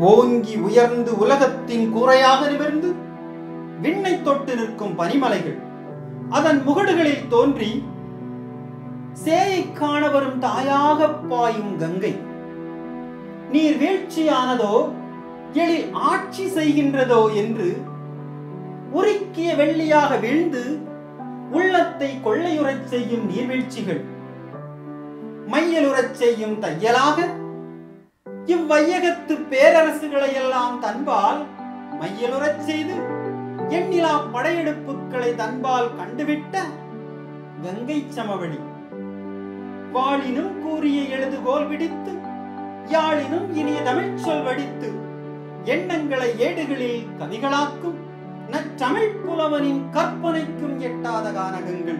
ஓங்கி உயர்ந்து உலகத்தின் கூரையாக நிமிர்ந்து விண்ணை தொட்டு நிற்கும் பனிமலைகள் அதன் முகடுகளில் தோன்றி சேயை காண வரும் தாயாக பாயும் கங்கை நீர் வீழ்ச்சியானதோ எழில் ஆட்சி செய்கின்றதோ என்று உருக்கிய வெள்ளியாக வீழ்ந்து உள்ளத்தை கொள்ளையுறச் செய்யும் நீர்வீழ்ச்சிகள் மையலுறச் செய்யும் தையலாக இவ்வையகத்து பேரரசுகளை எல்லாம் தன்பால் மையலுறச் செய்து எண்ணிலா படையெடுப்புகளை தன்பால் கண்டுவிட்ட கங்கை சமவெளி வாளினும் கூறிய எழுதுகோல் விடித்து யாழினும் இனிய தமிழ்ச் சொல் வடித்து எண்ணங்களை ஏடுகளில் கவிகளாக்கும் நற்றமிழ் புலவனின் கற்பனைக்கும் எட்டாத கானகங்கள்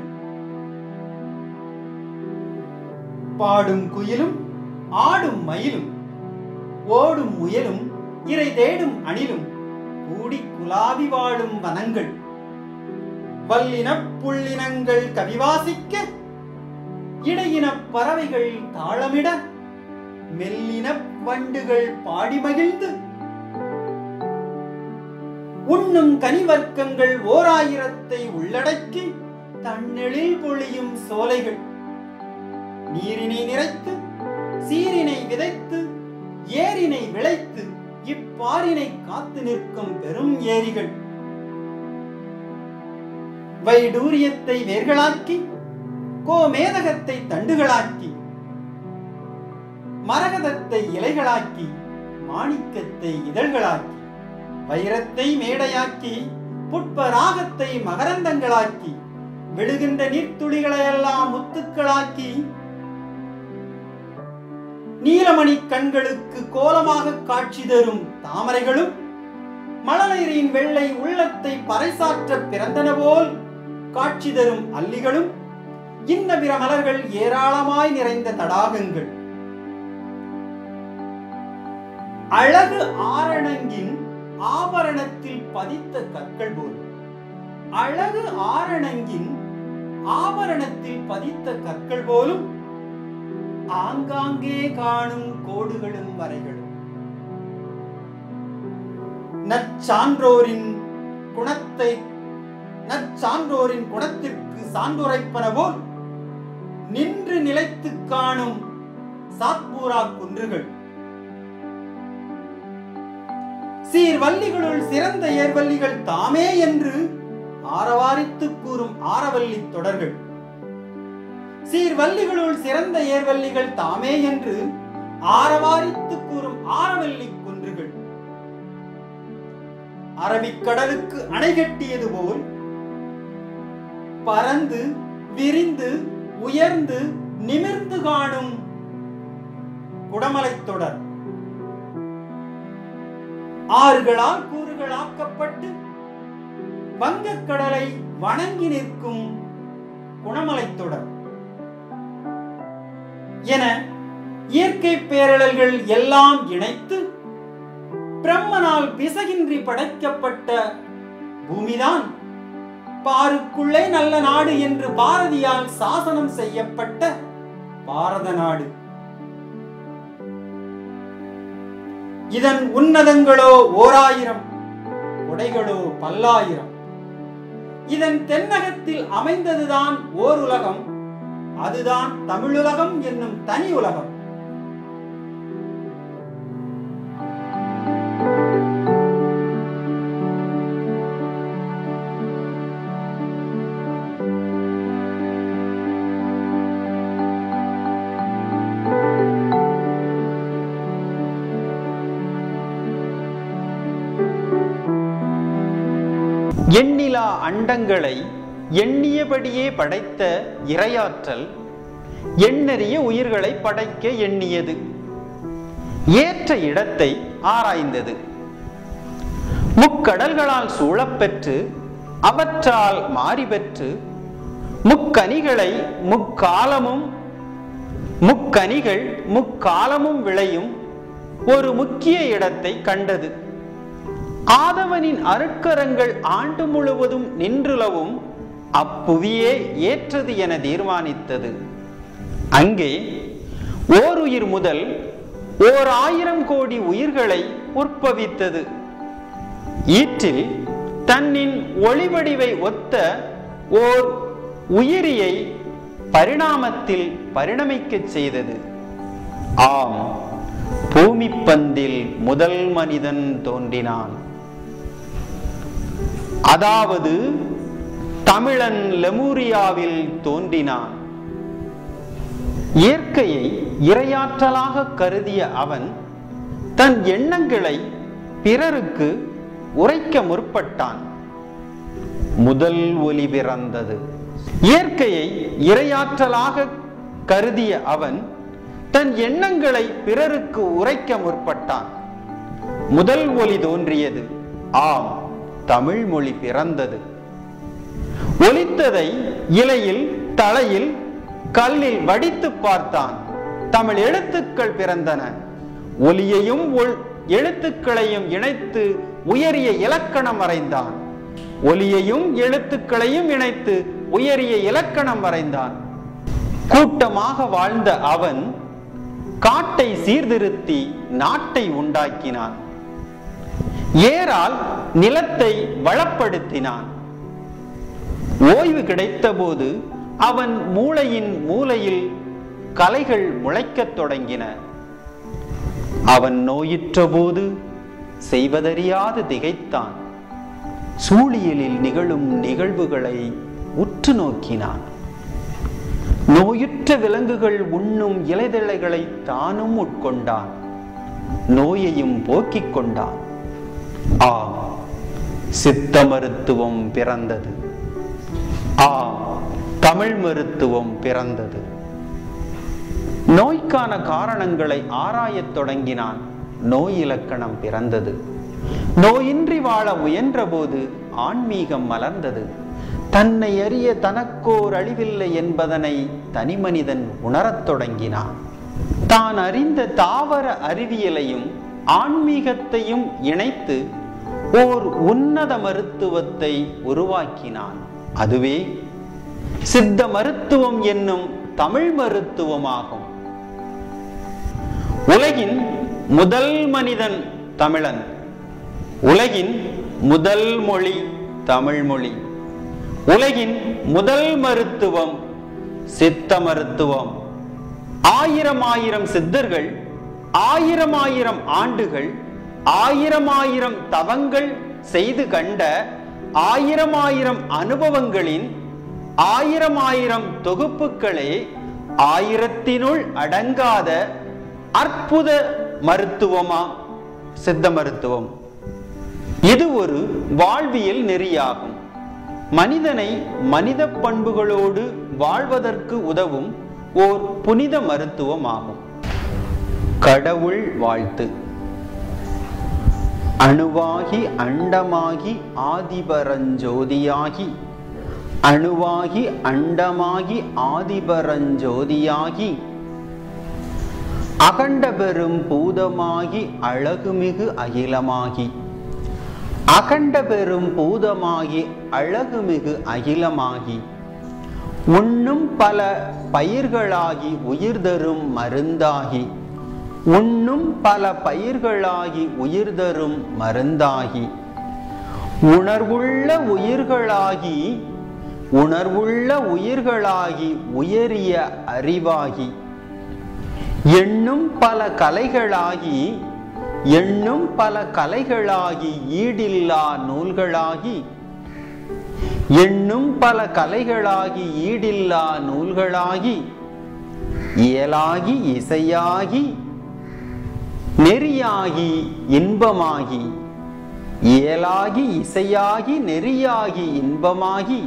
பாடும் குயிலும் ஆடும் மயிலும் ஓடும் முயலும் இறை தேடும் அணிலும் கூடி குலாவி வாழும் வனங்கள் வல்லினப் புள்ளினங்கள் கவிவாசிக்க இடையினப் பறவைகள் தாளமிட மெல்லினப் வண்டுகள் பாடி மகிழ்ந்து உண்ணும் கனிவர்க்கங்கள் ஓர் ஆயிரத்தை உள்ளடக்கி தன்னெழில் பொழியும் சோலைகள் நீரினை நிறைத்து சீரினை விதைத்து ஏரினை விளைத்து இப்பாரினை காத்து நிற்கும் பெரும் ஏரிகள் வைடூரியத்தை வேர்களாக்கி கோமேதகத்தை தண்டுகளாக்கி மரகதத்தை இலைகளாக்கி மாணிக்கத்தை இதழ்களாக்கி வைரத்தை மேடையாக்கி புட்பராகத்தை மகரந்தங்களாக்கி விழுகின்ற நீர்த்துளிகளையெல்லாம் முத்துக்களாக்கி நீலமணி கண்களுக்கு கோலமாக காட்சி தரும் தாமரைகளும் மழலையரின் வெள்ளை உள்ளத்தை பறைசாற்ற பிறந்தன போல் காட்சி தரும் அல்லிகளும் இன்ன பிற மலர்கள் ஏராளமாய் நிறைந்த தடாகங்கள் அழகு ஆரணங்கின் ஆபரணத்தில் பதித்த கற்கள் போல் அழகு ஆரணங்கின் ஆபரணத்தில் பதித்த கற்கள் போலும் ஆங்காங்கே காணும் கோடுகளும் வரைகளும் நற்சான்றோரின் குணத்தை நற்சான்றோரின் குணத்திற்கு சான்றுரைப்பன போல் நின்று நிலைத்து காணும் சாத்பூரா குன்றுகள் சீர்வல்லிகளுள் சிறந்த ஏர்வல்லிகள் தாமே என்று ஆரவாரித்து கூறும் ஆரவல்லி தொடர்கள் சீர்வல்லிகளுள் சிறந்த ஏர்வல்லிகள் தாமே என்று ஆரவாரித்து கூறும் ஆரவல்லி குன்றுகள் அரபிக்கடலுக்கு அணை கட்டியது போல் பறந்து விரிந்து உயர்ந்து நிமிர்ந்து காணும் குடமலைத் தொடர் ஆறுகளால் கூறுகளாக்கப்பட்டு வங்கக்கடலை வணங்கி நிற்கும் குணமலைத் தொடர் என இயற்கை பேரழல்கள் எல்லாம் இணைத்து பிரம்மனால் பிசகின்றி படைக்கப்பட்ட பூமிதான் பாருக்குள்ளே நல்ல நாடு என்று பாரதியால் சாசனம் செய்யப்பட்ட பாரத நாடு இதன் உன்னதங்களோ ஓராயிரம் உடைகளோ பல்லாயிரம் இதன் தென்னகத்தில் அமைந்ததுதான் ஓர் உலகம் அதுதான் தமிழுலகம் என்னும் தனி உலகம் எண்ணிலா அண்டங்களை எண்ணியபடியே படைத்த இறையாற்றல் எண்ணறிய உயிர்களை படைக்க எண்ணியது ஏற்ற இடத்தை ஆராய்ந்தது முக்கடல்களால் சூழப்பெற்று அவற்றால் மாறி பெற்று முக்கனிகளை முக்காலமும் முக்கனிகள் முக்காலமும் விளையும் ஒரு முக்கிய இடத்தை கண்டது ஆதவனின் அருட்கரங்கள் ஆண்டு முழுவதும் நின்றுலவும் அப்புவியே ஏற்றது என தீர்மானித்தது அங்கே ஓர் உயிர் முதல் ஓர் ஆயிரம் கோடி உயிர்களை உற்பவித்தது ஈற்றில் தன்னின் ஒளிவடிவை ஒத்த ஓர் உயிரியை பரிணாமத்தில் பரிணமிக்கச் செய்தது ஆம் பூமிப்பந்தில் முதல் மனிதன் தோன்றினான் அதாவது தமிழன் லெமூரியாவில் தோன்றினான் இயற்கையை இரையாற்றலாக கருதிய அவன் தன் எண்ணங்களை பிறருக்கு உரைக்க முற்பட்டான் முதல் ஒலி பிறந்தது இயற்கையை இரையாற்றலாக கருதிய அவன் தன் எண்ணங்களை பிறருக்கு உரைக்க முற்பட்டான் முதல் ஒலி தோன்றியது ஆம் தமிழ் மொழி பிறந்தது ஒலித்ததை இலையில் தலையில் கல்லில் வடித்து பார்த்தான் தமிழ் எழுத்துக்கள் பிறந்தன ஒலியையும் ஒள்- எழுத்துக்களையும் இணைத்து உயரிய இலக்கணம் வரைந்தான் ஒலியையும் எழுத்துக்களையும் இணைத்து உயரிய இலக்கணம் வரைந்தான் கூட்டமாக வாழ்ந்த அவன் காட்டை சீர்திருத்தி நாட்டை உண்டாக்கினான் ஏரால் நிலத்தை வளப்படுத்தினான் ஓய்வு கிடைத்தபோது அவன் மூளையின் மூலையில் கலைகள் முளைக்கத் தொடங்கின அவன் நோயுற்ற போது செய்வதறியாது திகைத்தான் சூழியலில் நிகழும் நிகழ்வுகளை உற்று நோக்கினான் நோயுற்ற விலங்குகள் உண்ணும் இலைதழைகளை தானும் உட்கொண்டான் நோயையும் போக்கிக் கொண்டான் ஆ சித்த மருத்துவம் பிறந்தது ஆ தமிழ் மருத்துவம் பிறந்தது நோய்க்கான காரணங்களை ஆராயத் தொடங்கினான் நோய் இலக்கணம் பிறந்தது நோயின்றி வாழ முயன்றபோது ஆன்மீகம் மலர்ந்தது தன்னை அறிய தனக்கோர் அழிவில்லை என்பதனை தனிமனிதன் உணரத் தொடங்கினான் தான் அறிந்த தாவர அறிவியலையும் ஆன்மீகத்தையும் இணைத்து ஓர் உன்னத மருத்துவத்தை உருவாக்கினான் அதுவே சித்த மருத்துவம் என்னும் தமிழ் மருத்துவமாகும் உலகின் முதல் மனிதன் தமிழன் உலகின் முதல் மொழி தமிழ் மொழி உலகின் முதல் மருத்துவம் சித்த மருத்துவம் ஆயிரம் ஆயிரம் சித்தர்கள் ஆயிரம் ஆயிரம் ஆண்டுகள் ஆயிரம் ஆயிரம் தவங்கள் செய்து கண்ட ஆயிரம் ஆயிரம் அனுபவங்களின் ஆயிரம் ஆயிரம் தொகுப்புகளே ஆயிரத்தினுள் அடங்காத அற்புத மருத்துவமா சித்த மருத்துவம் இது ஒரு வாழ்வியல் நெறியாகும் மனிதனை மனித பண்புகளோடு வாழ்வதற்கு உதவும் ஓர் புனித மருத்துவமாகும் கடவுள் வாழ்த்து அணுவாகி அண்டமாகி ஆதிபரஞ்சோதியாகி அணுவாகி அண்டமாகி ஆதிபரஞ்சோதியாகி அகண்ட பெரும் பூதமாகி அழகுமிகு அகிலமாகி அகண்ட பெரும் பூதமாகி அழகுமிகு அகிலமாகி உண்ணும் பல பயிர்களாகி உயிர் தரும் மருந்தாகி உண்ணும் பல பயிர்களாகி உயிர் தரும் மருந்தாகி உணர்வுள்ள உயிர்களாகி உணர்வுள்ள உயிர்களாகி உயரிய அறிவாகி எண்ணும் பல கலைகளாகி எண்ணும் பல கலைகளாகி ஈடில்லா நூல்களாகி எண்ணும் பல கலைகளாகி ஈடில்லா நூல்களாகி இயலாகி இசையாகி நெறியாகி இன்பமாகி இயலாகி இசையாகி நெறியாகி இன்பமாகி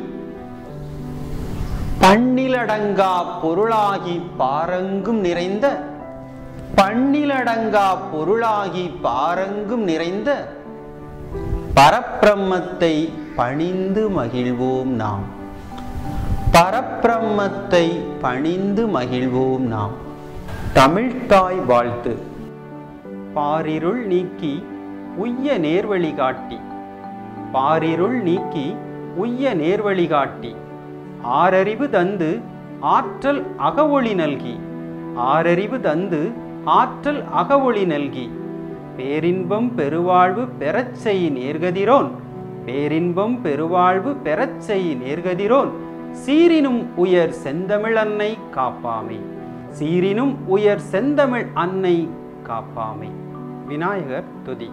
பண்ணிலடங்கா பொருளாகி பாரங்கும் நிறைந்த பண்ணிலடங்கா பொருளாகி பாரங்கும் நிறைந்த பரப்பிரம்மத்தை பணிந்து மகிழ்வோம் நாம் பரப்பிரம்மத்தை பணிந்து மகிழ்வோம் நாம் தமிழ்த்தாய் வாழ்த்து பாரிருள் நீக்கி உய்ய நேர்வழி காட்டி பாரிருள் நீக்கி உய்ய நேர்வழி காட்டி ஆரறிவு தந்து ஆற்றல் அகவொளி நல்கி ஆரறிவு தந்து ஆற்றல் அகவொளி நல்கி பேரின்பம் பெருவாழ்வு பெறச் செய் நேர்கதிரோன் பேரின்பம் பெருவாழ்வு பெறச் செய் நேர்கதிரோன் சீரினும் உயர் செந்தமிழ் அன்னை காப்பாமே சீரினும் உயர் செந்தமிழ் அன்னை காப்பாமே விநாயகர் துதி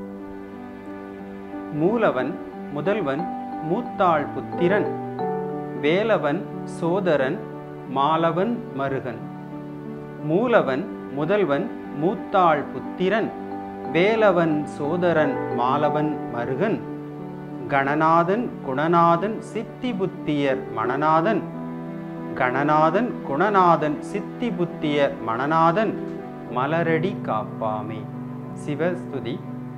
மூலவன் முதல்வன் மூத்தாள் புத்திரன் வேலவன் சோதரன் மாலவன் மருகன் மூலவன் முதல்வன் மூத்தாள் புத்திரன் வேலவன் சோதரன் மாலவன் மருகன் கணநாதன் குணநாதன் சித்தி புத்தியர் மணநாதன் கணநாதன் குணநாதன் சித்தி புத்தியர் மணநாதன் மலரடி காப்பாமே சிவஸ்துதி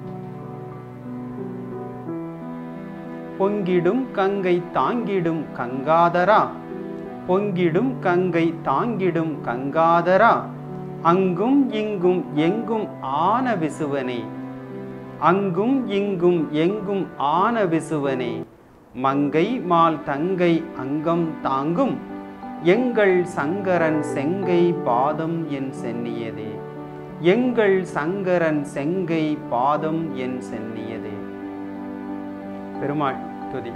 பொங்கிடும் கங்கை தாங்கிடும் கங்காதரா பொங்கிடும் கங்கை தாங்கிடும் கங்காதரா அங்கும் இங்கும் எங்கும் ஆன விசுவனே அங்கும் இங்கும் எங்கும் ஆன விசுவனே மங்கை மால் தங்கை அங்கம் தாங்கும் எங்கள் சங்கரன் செங்கை பாதம் என் சென்னியதே எங்கள் சங்கரன் செங்கை பாதம் என் சென்னியதே பெருமாள் துதி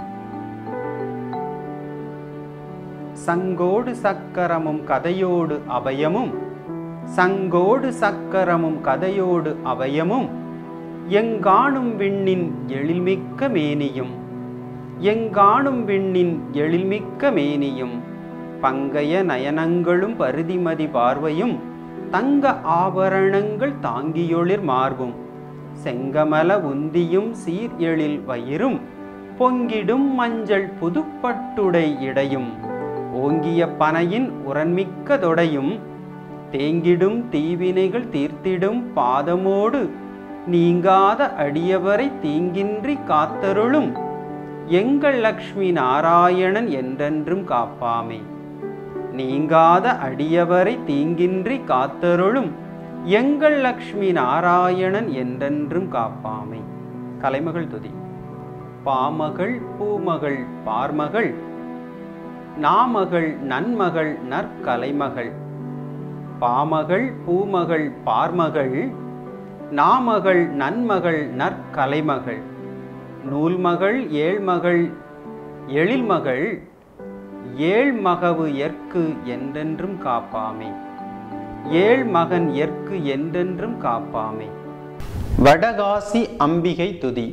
சங்கோடு சக்கரமும் கதையோடு அபயமும் சங்கோடு சக்கரமும் கதையோடு அபயமும் எங்காணும் விண்ணின் எழில்மிக்க மேனியும் எங்காணும் விண்ணின் எழில்மிக்க மேனியும் பங்கைய நயனங்களும் பருதிமதி பார்வையும் தங்க ஆபரணங்கள் தாங்கியொளிர் மார்பும் செங்கமல உந்தியும் சீர் எழில் வயிறும் பொங்கிடும் மஞ்சள் புதுப்பட்டுடை இடையும் ஓங்கிய பனையின் உரன்மிக்க தொடையும் தேங்கிடும் தீவினைகள் தீர்த்திடும் பாதமோடு நீங்காத அடியவரை தீங்கின்றி காத்தருளும் எங்கள் லக்ஷ்மி நாராயணன் என்றென்றும் காப்பாமே நீங்காத அடியவரை தீங்கின்றி காத்தருளும் எங்கள் லக்ஷ்மி நாராயணன் என்றென்றும் காப்பாமே கலைமகள் துதி பாமகள் பூமகள் பார்மகள் நாமகள் நன்மகள் நற்கலைமகள் பாமகள் பூமகள் பார்மகள் நாமகள் நன்மகள் நற்கலைமகள் நூல்மகள் ஏழ்மகள் எழில்மகள் ஏழ்மகவு எற்கு என்றென்றும் காப்பாமே ஏழ் மகன் எற்கு என்றென்றும் காப்பாமே வடகாசி அம்பிகை துதி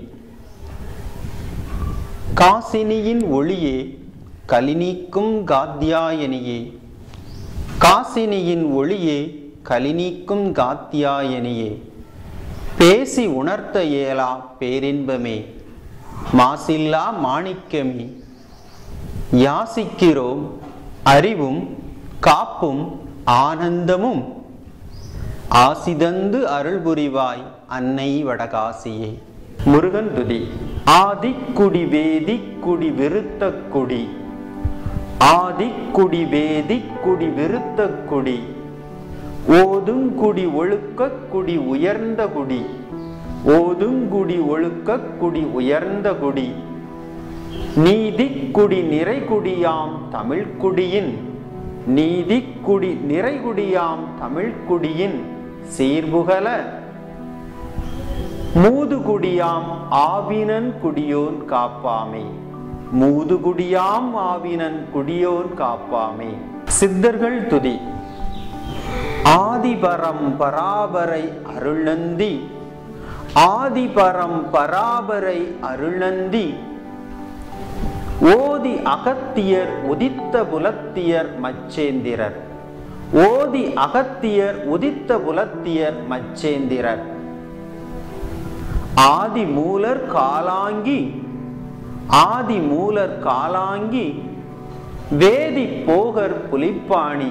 காசினியின் ஒளியே கலிநீக்கும் காத்தியாயனியே காசினியின் ஒளியே கலிநீக்கும் காத்தியாயனியே பேசி உணர்த்த இயலா பேரின்பமே மாசில்லா மாணிக்கமே யாசிக்கிறோம் அறிவும் காப்பும் ஆனந்தமும் ஆசிதந்து அருள் புரிவாய் அன்னை வடகாசியே முருகன் துதி ஆதிக்குடி வேதிக்குடி விருத்த குடி ஆதிக்குடி வேதிக்குடி விருத்த குடி ஓதுங்குடி ஒழுக்க குடி உயர்ந்த குடி ஓதுங்குடி ஒழுக்க குடி உயர்ந்த குடி நீதிக்குடி நிறைகுடியாம் தமிழ்குடியின் நீதிக்குடி நிறைகுடியாம் தமிழ்குடியின் சீர்புகல மூதுகுடியாம் ஆவினன் குடியோன் காப்பாமே மூதுகுடியாம் ஆவினன் குடியோன் காப்பாமே சித்தர்கள் துதி ஆதிபரம் பராபரை அருள்நந்தி ஆதிபரம் பராபரை அருள்நந்தி ஓதி அகத்தியர் உதித்த புலத்தியர் மச்சேந்திரர் ஓதி அகத்தியர் உதித்த புலத்தியர் மச்சேந்திரர் ஆதி மூலர் காலாங்கி ஆதி மூலர் காலாங்கி வேதி போகர் புலிப்பாணி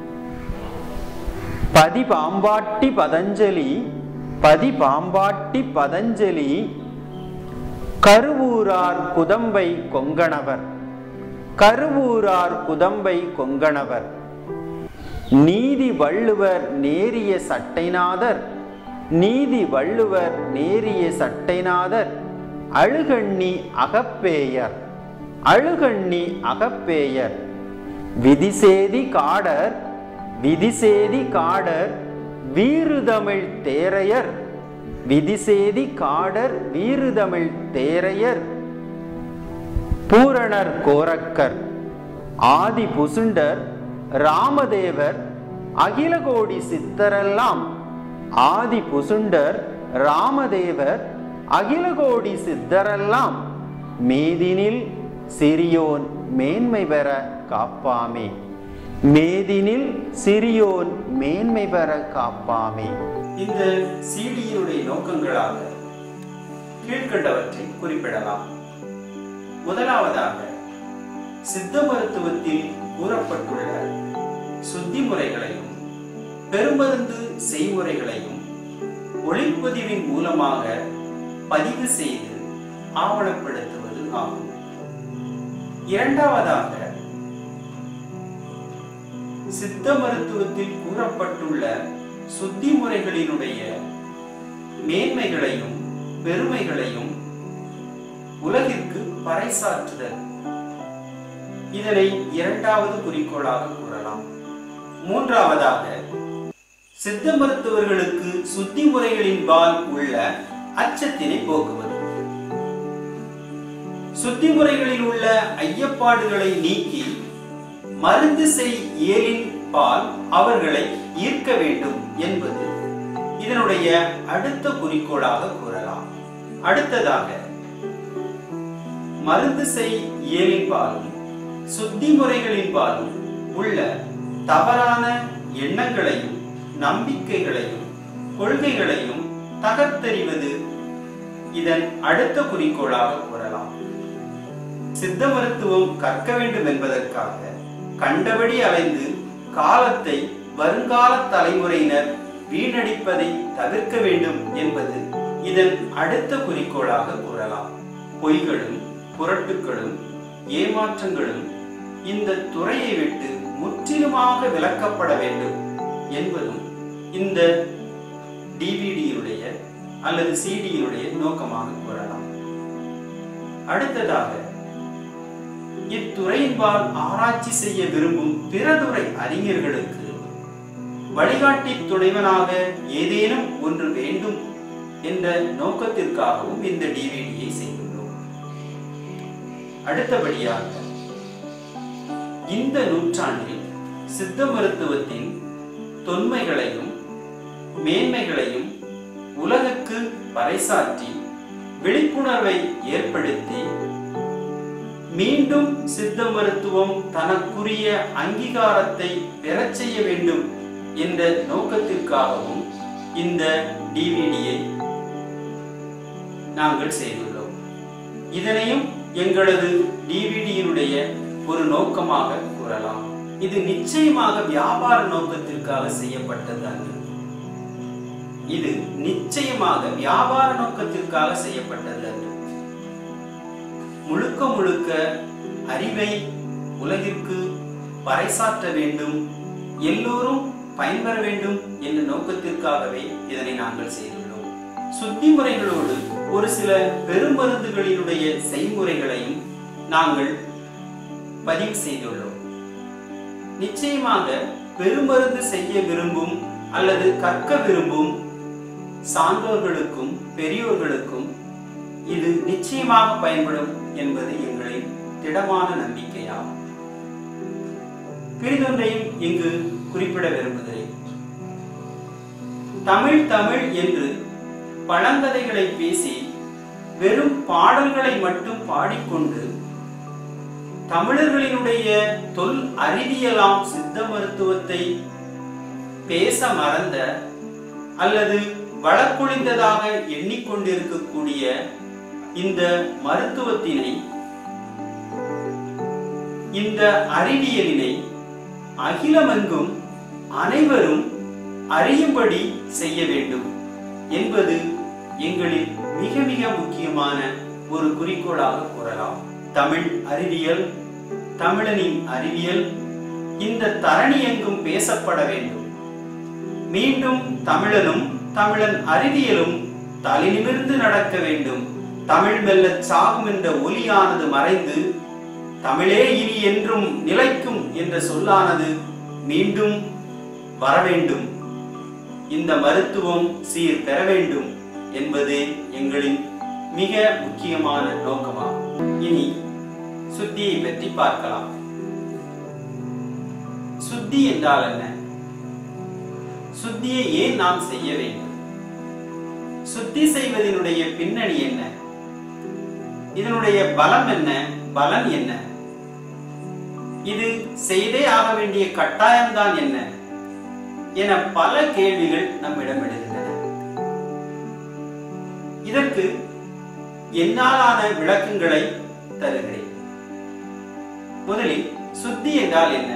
பதி பாம்பாட்டி பதஞ்சலி பதி பாம்பாட்டி பதஞ்சலி கருவூரார் குதம்பை கொங்கணவர் கருவூரார் குதம்பை கொங்கணவர் நீதி வள்ளுவர் நேரிய சட்டைநாதர் நீதி வள்ளுவர் நேரிய சட்டைநாதர் அழுகண்ணி அகப்பேயர் அழுகண்ணி அகப்பேயர் விதிசேதி காடர் விதிசேதி காடர் வீறுதமிழ் தேரையர் விதிசேதி காடர் வீறுதமிழ் தேரையர் பூரணர் கோரக்கர் ஆதி புசுண்டர் ராமதேவர் அகிலகோடி சித்தரெல்லாம் ஆதி புசுண்டர் ராமதேவர் அகிலகோடி சித்தரெல்லாம் மேதினில் சிறியோன் மேன்மை பெற காப்பாமே மேதினில் சிறியோன் மேன்மை பெற காப்பாமே இந்த சிடியினுடைய நோக்கங்களாக கீழ்கண்டவற்றை குறிப்பிடலாம் முதலாவதாக சித்த மருத்துவத்தில் கூறப்பட்டுள்ள சுத்தி முறைகளையும் பெருமருந்து செய்முறைகளையும் ஒளிப்பதிவின் மூலமாக பதிவு செய்து ஆவணப்படுத்துவது ஆகும் இரண்டாவதாக சித்த மருத்துவத்தில் கூறப்பட்டுள்ள சுத்தி முறைகளினுடைய மேன்மைகளையும் பெருமைகளையும் உலகிற்கு பறைசாற்றுதல் இதனை இரண்டாவது குறிக்கோளாக கூறலாம் மூன்றாவதாக சித்த மருத்துவர்களுக்கு சுத்தி முறைகளின்பால் உள்ள அச்சத்தினை போக்குவது சுத்தி முறைகளில் உள்ள ஐயப்பாடுகளை நீக்கி மருந்து செய் இயலின் பால் அவர்களை ஈர்க்க வேண்டும் என்பது இதனுடைய அடுத்த குறிக்கோளாக கூறலாம் அடுத்ததாக மருந்து செய் இயலின் பாலும் சுத்தி முறைகளின் பாலும் உள்ள தவறான எண்ணங்களையும் நம்பிக்கைகளையும் கொள்கைகளையும் தகர்த்தெறிவது இதன் அடுத்த குறிக்கோளாக கூறலாம் சித்த மருத்துவம் கற்க வேண்டும் என்பதற்காக கண்டபடி அலைந்து காலத்தை வருங்கால தலைமுறையினர் வீணடிப்பதை தவிர்க்க வேண்டும் என்பது இதன் அடுத்த குறிக்கோளாக கூறலாம் பொய்களும் புரட்டுக்களும் ஏமாற்றங்களும் இந்த துறையை விட்டு முற்றிலுமாக விலக்கப்பட வேண்டும் என்பதும் இந்த டிவிடியுடைய அல்லது சிடியினுடைய நோக்கமாக கூறலாம் அடுத்ததாக இத்துறையின்பால் ஆராய்ச்சி செய்ய விரும்பும் பிறதுறை அறிஞர்களுக்கு வழிகாட்டி துணைவனாக ஏதேனும் ஒன்று வேண்டும் என்ற நோக்கத்திற்காகவும் இந்த டிவிடியை செய்துள்ளோம் அடுத்தபடியாக இந்த நூற்றாண்டில் சித்த மருத்துவத்தின் தொன்மைகளையும் மேன்மைகளையும் உலகுக்கு பறைசாற்றி விழிப்புணர்வை ஏற்படுத்தி மீண்டும் சித்த மருத்துவம் தனக்குரிய அங்கீகாரத்தை பெறச் செய்ய வேண்டும் என்ற நோக்கத்திற்காகவும் இந்த டிவிடியை நாங்கள் செய்துள்ளோம் இதனையும் எங்களது டிவிடியினுடைய ஒரு நோக்கமாக கூறலாம் இது நிச்சயமாக வியாபார நோக்கத்திற்காக செய்யப்பட்டது அல்ல இது நிச்சயமாக வியாபார நோக்கத்திற்காக செய்யப்பட்டது அல்ல முழுக்க முழுக்க அறிவை உலகிற்கு பறைசாற்ற வேண்டும் எல்லோரும் பயன்பெற வேண்டும் என்ற நோக்கத்திற்காகவே இதனை நாங்கள் செய்துள்ளோம் சுத்தி முறைகளோடு ஒரு சில பெருமருந்துகளினுடைய செய்முறைகளையும் நாங்கள் பதிவு செய்துள்ளோம் நிச்சயமாக பெருமருந்து செய்ய விரும்பும் அல்லது கற்க விரும்பும் சான்றோர்களுக்கும் பெரியோர்களுக்கும் இது நிச்சயமாக பயன்படும் என்பது எங்களின் திடமான நம்பிக்கையாகும் பிரிதொன்றையும் இங்கு குறிப்பிட விரும்புகிறேன் தமிழ் தமிழ் என்று பழங்கதைகளை பேசி வெறும் பாடல்களை மட்டும் பாடிக்கொண்டு தமிழர்களினுடைய தொல் அறிவியலாம் சித்த மருத்துவத்தை பேச மறந்த அல்லது வழக்கொழிந்ததாக எண்ணிக்கொண்டிருக்கக்கூடிய இந்த மருத்துவத்தினை இந்த அறிவியலினை அகிலமெங்கும் அனைவரும் அறியும்படி செய்ய வேண்டும் என்பது எங்களின் மிக மிக முக்கியமான ஒரு குறிக்கோளாக கூறலாம் தமிழ் அறிவியல் தமிழனின் அறிவியல் இந்த தரணி எங்கும் பேசப்பட வேண்டும் மீண்டும் தமிழனும் தமிழன் அறிவியலும் தலை நிமிர்ந்து நடக்க வேண்டும் தமிழ் மெல்லச் சாகும் என்ற ஒலியானது மறைந்து தமிழே இனி என்றும் நிலைக்கும் என்ற சொல்லானது மீண்டும் வர வேண்டும் இந்த மருத்துவம் சீர் பெற வேண்டும் என்பது எங்களின் மிக முக்கியமான நோக்கமாகும் இனி சுத்தியை பற்றி பார்க்கலாம் சுத்தி என்றால் என்ன சுத்தியை ஏன் நாம் செய்ய வேண்டும் சுத்தி செய்வதனுடைய பின்னணி என்ன இதனுடைய பலம் என்ன பலன் என்ன இது செய்தே ஆக வேண்டிய கட்டாயம்தான் என்ன என பல கேள்விகள் நம்மிடம் எழுகின்றன இதற்கு என்னாலான விளக்கங்களை தருகிறேன் முதலில் சுத்தி என்றால் என்ன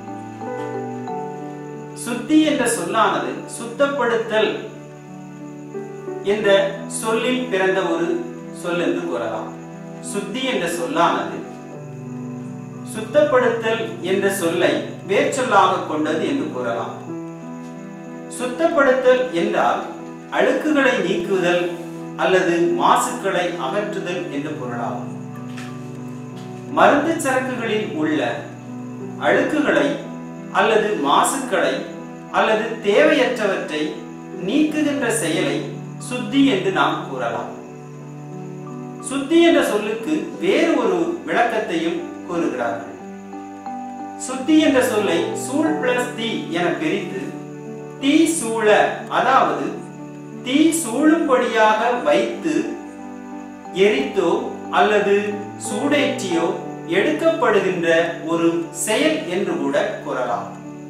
சுத்தி என்ற சொல்லானது சுத்தப்படுத்தல் என்ற சொல்லில் பிறந்த ஒரு சொல் என்று கூறலாம் சுத்தி என்ற சொல்லானது சுத்தப்படுத்தல் என்ற சொல்லை வேர்ச்சொல்லாக கொண்டது என்று கூறலாம் சுத்தப்படுத்தல் என்றால் அழுக்குகளை நீக்குதல் அல்லது மாசுக்களை அகற்றுதல் என்று பொருளாகும் மருந்து சரக்குகளில் உள்ள அழுக்குகளை அல்லது மாசுக்களை அல்லது தேவையற்றவற்றை நீக்குகின்ற செயலை சுத்தி என்று நாம் கூறலாம் சுத்தி என்ற சொல்லுக்கு வேறு ஒரு விளக்கத்தையும் கூறுகிறார்கள் சுத்தி என்ற சொல்லை சூழ் பிளஸ் தீ என பிரித்து தீ சூழ அதாவது தீ சூழும்படியாக வைத்து எரித்தோ அல்லது சூடேற்றியோ எடுக்கப்படுகின்ற ஒரு செயல் என்று கூட கூறலாம்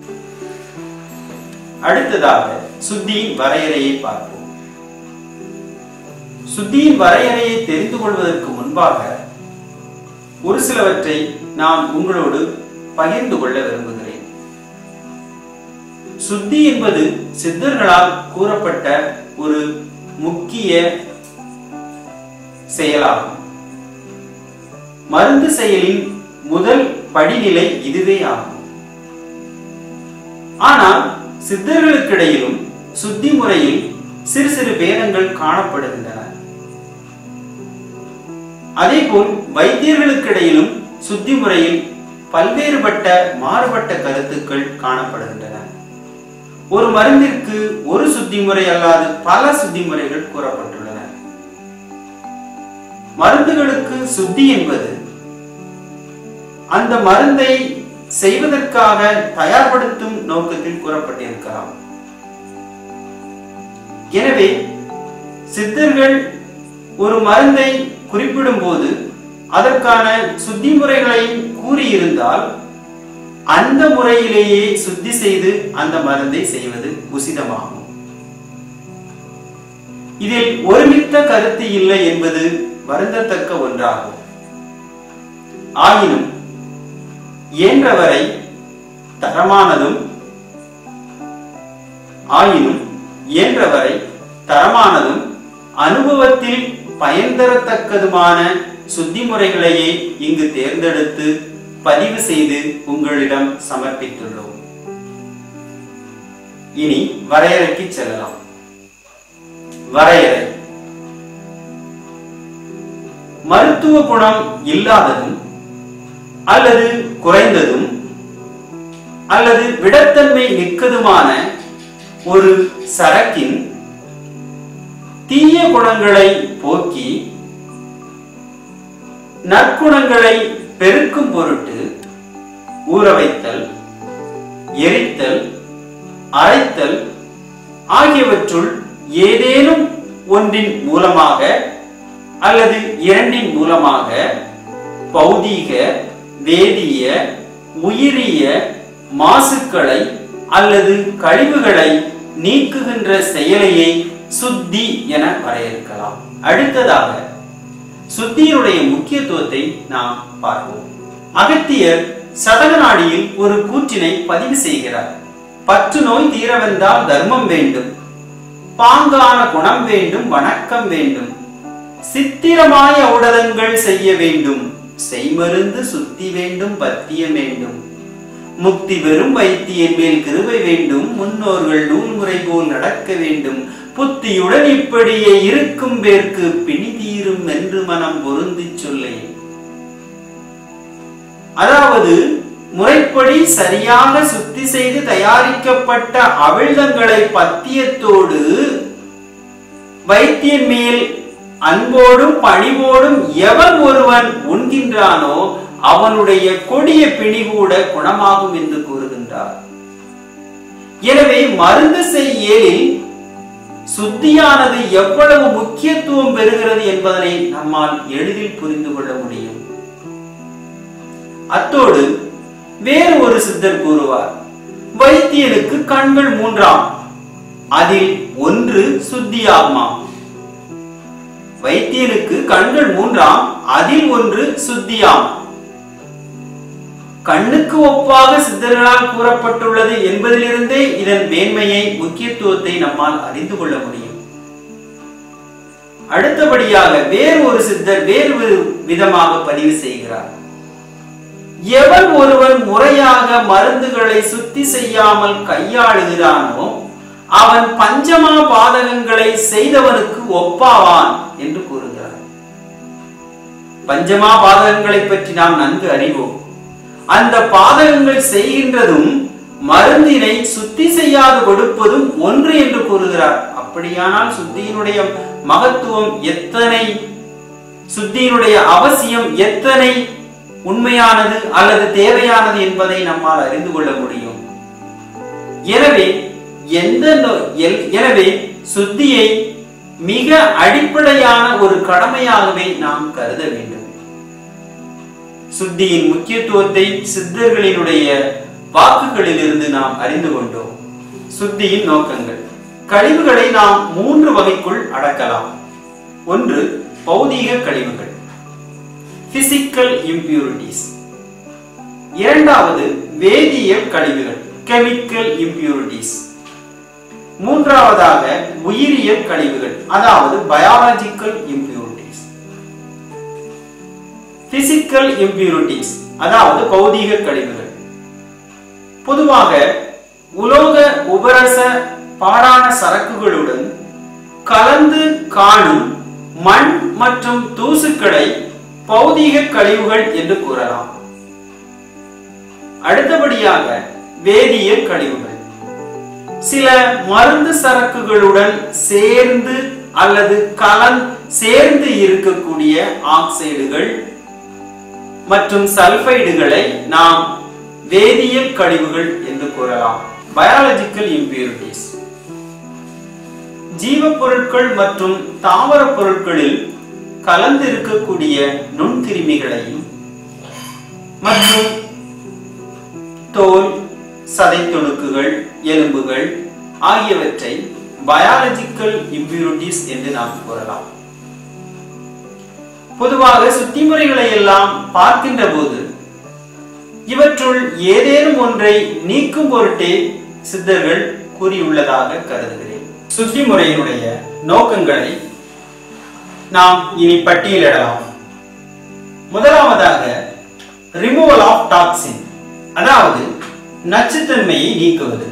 அடுத்ததாக சுத்தியின் வரையறையை பார்ப்போம் சுத்தியின் வரையறையை தெரிந்து கொள்வதற்கு முன்பாக ஒரு சிலவற்றை நான் உங்களோடு பகிர்ந்து கொள்ள விரும்புகிறேன் சுத்தி என்பது சித்தர்களால் கூறப்பட்ட ஒரு முக்கிய செயலாகும் மருந்து செயலின் முதல் படிநிலை இதுவே ஆகும் ஆனால் சித்தர்களுக்கிடையிலும் சுத்தி முறையில் சிறு சிறு பேதங்கள் காணப்படுகின்றன அதேபோல் வைத்தியர்களுக்கிடையிலும் சுத்தி முறையில் பல்வேறுபட்ட மாறுபட்ட கருத்துக்கள் காணப்படுகின்றன ஒரு மருந்திற்கு ஒரு சுத்தி முறை அல்லாது பல சுத்தி முறைகள் கூறப்பட்டுள்ளன மருந்துகளுக்கு சுத்தி என்பது அந்த மருந்தை செய்வதற்காக தயார்படுத்தும் நோக்கத்தில் கூறப்பட்டிருக்கலாம் எனவே சித்தர்கள் ஒரு மருந்தை குறிப்பிடும் போது அதற்கான சுத்தி முறைகளையும் கூறியிருந்தால் அந்த முறையிலேயே சுத்தி செய்து அந்த மருந்தை செய்வது உசிதமாகும் இதில் ஒருமித்த கருத்து இல்லை என்பது வருந்தத்தக்க ஒன்றாகும் ஆயினும் இயன்றவரை தரமானதும் ஆயினும் இயன்றவரை தரமானதும் அனுபவத்தில் பயன் தரத்தக்கதுமான சுத்தி முறைகளையே இங்கு தேர்ந்தெடுத்து பதிவு செய்து உங்களிடம் சமர்ப்பித்துள்ளோம் இனி வரையறைக்கு செல்லலாம் வரையறை மருத்துவ குணம் இல்லாததும் அல்லது குறைந்ததும் அல்லது விடத்தன்மை மிக்கதுமான ஒரு சரக்கின் தீய குணங்களை போக்கி நற்குணங்களை பெருக்கும் பொருட்டு ஊற வைத்தல் எரித்தல் அரைத்தல் ஆகியவற்றுள் ஏதேனும் ஒன்றின் மூலமாக அல்லது இரண்டின் மூலமாக பௌதீக வேதிய உயிரிய மாசுக்களை அல்லது கழிவுகளை நீக்குகின்ற செயலையை சுத்தி என வரையறுக்கலாம் அடுத்ததாக சுத்தியினுடைய முக்கியத்துவத்தை நாம் பார்ப்போம் அகத்தியர் சதகநாடியில் ஒரு கூற்றினை பதிவு செய்கிறார் பற்று நோய் தீரவென்றால் தர்மம் வேண்டும் பாங்கான குணம் வேண்டும் வணக்கம் வேண்டும் சித்திரமாய ஊடகங்கள் செய்ய வேண்டும் செய்மருந்து சுத்தி வேண்டும் பத்தியம் வேண்டும் முக்தி பெறும் வைத்தியன் மேல் கிருபை வேண்டும் முன்னோர்கள் நூல்முறை போல் நடக்க வேண்டும் புத்தியுடன் இப்படியே இருக்கும் பேர்க்கு பிணி தீரும் என்று மனம் பொருந்தி சொல்லேன் அதாவது முறைப்படி சரியாக சுத்தி செய்து தயாரிக்கப்பட்ட அவிழ்தங்களை பத்தியத்தோடு வைத்தியன் மேல் அன்போடும் பணிவோடும் எவன் ஒருவன் உண்கின்றானோ அவனுடைய கொடிய பிணி கூட குணமாகும் என்று கூறுகின்றார் எனவே மருந்து செய்யலில் சுத்தியானது எவ்வளவு முக்கியத்துவம் பெறுகிறது என்பதனை நம்மால் எளிதில் புரிந்து கொள்ள முடியும் அத்தோடு வேறு ஒரு சித்தர் கூறுவார் வைத்தியனுக்கு கண்கள் மூன்றாம் அதில் ஒன்று சுத்தியாகுமா வைத்தியனுக்கு கண்கள் மூன்றாம் அதில் ஒன்று சுத்தியாம் கண்ணுக்கு ஒப்பாக சித்தர்களால் கூறப்பட்டுள்ளது என்பதிலிருந்தே இதன் மேன்மையை முக்கியத்துவத்தை நம்மால் அறிந்து கொள்ள முடியும் அடுத்தபடியாக வேறு ஒரு சித்தர் வேறு ஒரு விதமாக பதிவு செய்கிறார் எவன் ஒருவன் முறையாக மருந்துகளை சுத்தி செய்யாமல் கையாளுகிறானோ அவன் பஞ்சமா பாதகங்களை செய்தவனுக்கு ஒப்பாவான் என்று கூறுகிறார் பஞ்சமா பாதகங்களை பற்றி நாம் நன்கு அறிவோம் அந்த பாதகங்கள் செய்கின்றதும் மருந்தினை சுத்தி செய்யாது கொடுப்பதும் ஒன்று என்று கூறுகிறார் அப்படியானால் சுத்தியினுடைய மகத்துவம் எத்தனை சுத்தியினுடைய அவசியம் எத்தனை உண்மையானது அல்லது தேவையானது என்பதை நம்மால் அறிந்து கொள்ள முடியும் எனவே எந்த நோ- எல்- எனவே சுத்தியை மிக அடிப்படையான ஒரு கடமையாகவே நாம் கருத வேண்டும் சுத்தியின் முக்கியத்துவத்தை சித்தர்களினுடைய வாக்குகளிலிருந்து நாம் அறிந்து கொண்டோம் சுத்தியின் நோக்கங்கள் கழிவுகளை நாம் மூன்று வகைக்குள் அடக்கலாம் ஒன்று பௌதீக கழிவுகள் பிசிக்கல் இம்பியூரிட்டிஸ் இரண்டாவது வேதியியல் கழிவுகள் கெமிக்கல் இம்பியூரிட்டிஸ் மூன்றாவதாக உயிரியல் கழிவுகள் அதாவது பயாலஜிக்கல் இம்பியூரிட்டிஸ் பிசிக்கல் இம்பியூரிட்டிஸ் அதாவது பௌதீக கழிவுகள் பொதுவாக உலோக உபரச பாடான சரக்குகளுடன் கலந்து காணும் மண் மற்றும் தூசுக்களை பௌதீக கழிவுகள் என்று கூறலாம் அடுத்தபடியாக வேதியியல் கழிவுகள் சில மருந்து சரக்குகளுடன் சேர்ந்து அல்லது கலன் சேர்ந்து இருக்கக்கூடிய ஆக்சைடுகள் மற்றும் சல்பைடுகளை நாம் வேதியியல் கழிவுகள் என்று கூறலாம் பயாலஜிக்கல் இம்பியூரிட்டிஸ் ஜீவ பொருட்கள் மற்றும் தாவர பொருட்களில் கலந்து இருக்கக்கூடிய நுண்கிருமிகளையும் மற்றும் தோல் சதை துணுக்குகள் எலும்புகள் ஆகியவற்றை பயாலஜிக்கல் இம்பியூரிட்டிஸ் என்று நாம் கூறலாம் பொதுவாக சுத்தி முறைகளை எல்லாம் பார்க்கின்ற போது இவற்றுள் ஏதேனும் ஒன்றை நீக்கும் பொருட்டே சித்தர்கள் கூறியுள்ளதாக கருதுகிறேன் சுத்தி முறையினுடைய நோக்கங்களை நாம் இனி பட்டியலிடலாம் முதலாவதாக ரிமூவல் ஆஃப் டாக்ஸின் அதாவது நச்சுத்தன்மையை நீக்குவது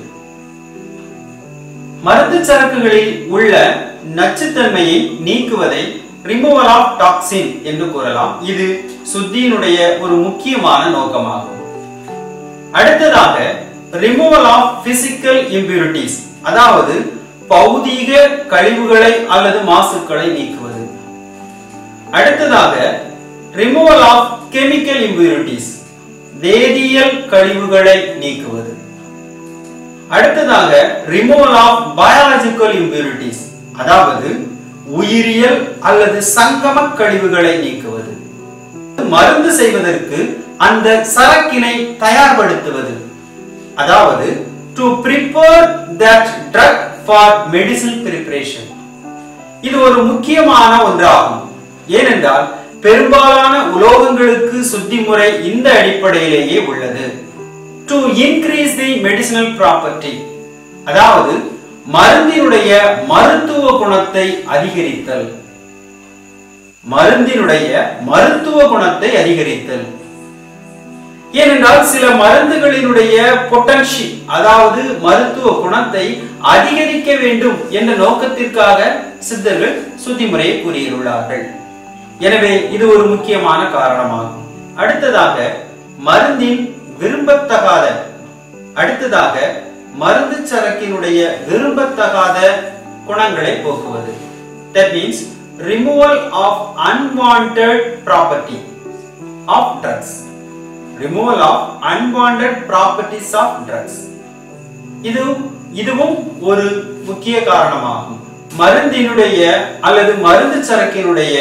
மருந்து சரக்குகளில் உள்ள நச்சுத்தன்மையை நீக்குவதை ரிமூவல் ஆஃப் டாக்ஸின் என்று கூறலாம் இது சுத்தியினுடைய ஒரு முக்கியமான நோக்கமாகும் அடுத்ததாக ரிமூவல் ஆஃப் பிசிக்கல் இம்பியூரிட்டிஸ் அதாவது பௌதீக கழிவுகளை அல்லது மாசுக்களை நீக்குவது அடுத்ததாக ரிமூவல் ஆஃப் கெமிக்கல் இம்பியூரிட்டிஸ் வேதியியல் கழிவுகளை நீக்குவது அடுத்ததாக ரிமூவல் ஆஃப் பயாலஜிக்கல் இம்பியூரிட்டிஸ் அதாவது உயிரியல் அல்லது சங்கம கழிவுகளை நீக்குவது மருந்து செய்வதற்கு அந்த சரக்கினை தயார்படுத்துவது அதாவது to prepare that drug for medicinal preparation இது ஒரு முக்கியமான ஒன்றாகும் ஏனென்றால் பெரும்பாலான உலோகங்களுக்கு சுத்தி முறை இந்த அடிப்படையிலேயே உள்ளது to increase the medicinal property அதாவது மருந்தினுடைய மருத்துவ குணத்தை அதிகரித்தல் மருந்தினுடைய மருத்துவ குணத்தை அதிகரித்தல் ஏனென்றால் சில மருந்துகளினுடைய பொட்டன்ஷி அதாவது மருத்துவ குணத்தை அதிகரிக்க வேண்டும் என்ற நோக்கத்திற்காக சித்தர்கள் சுத்தி முறையை கூறியுள்ளார்கள் எனவே இது ஒரு முக்கியமான காரணமாகும் அடுத்ததாக மருந்தின் விரும்பத்தகாத அடுத்ததாக மருந்து சரக்கினுடைய விரும்பத்தகாத குணங்களை போக்குவது that means removal of unwanted property of drugs removal of unwanted properties of drugs இது இதுவும் ஒரு முக்கிய காரணமாகும் மருந்தினுடைய அல்லது மருந்து சரக்கினுடைய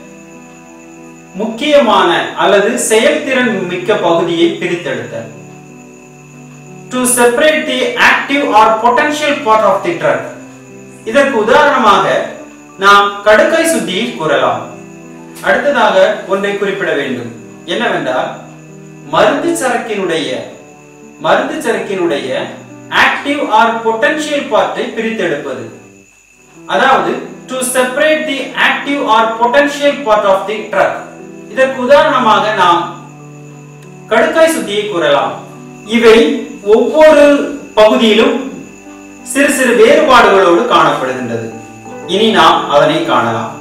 முக்கியமான அல்லது செயல்திறன் மிக்க பகுதியை பிரித்தெடுத்தல் to separate the active or potential part of the drug இதற்கு உதாரணமாக நாம் கடுக்கை சுத்தியை கூறலாம் அடுத்ததாக ஒன்றை குறிப்பிட வேண்டும் என்னவென்றால் மருந்து சரக்கினுடைய மருந்து சரக்கினுடைய ஆக்டிவ் ஆர் பொட்டன்ஷியல் பார்ட்டை பிரித்தெடுப்பது அதாவது to separate the active or potential part of the drug இதற்கு உதாரணமாக நாம் கடுக்காய் சுத்தியை கூறலாம் இவை ஒவ்வொரு பகுதியிலும் சிறு சிறு வேறுபாடுகளோடு காணப்படுகின்றது இனி நாம் அதனை காணலாம்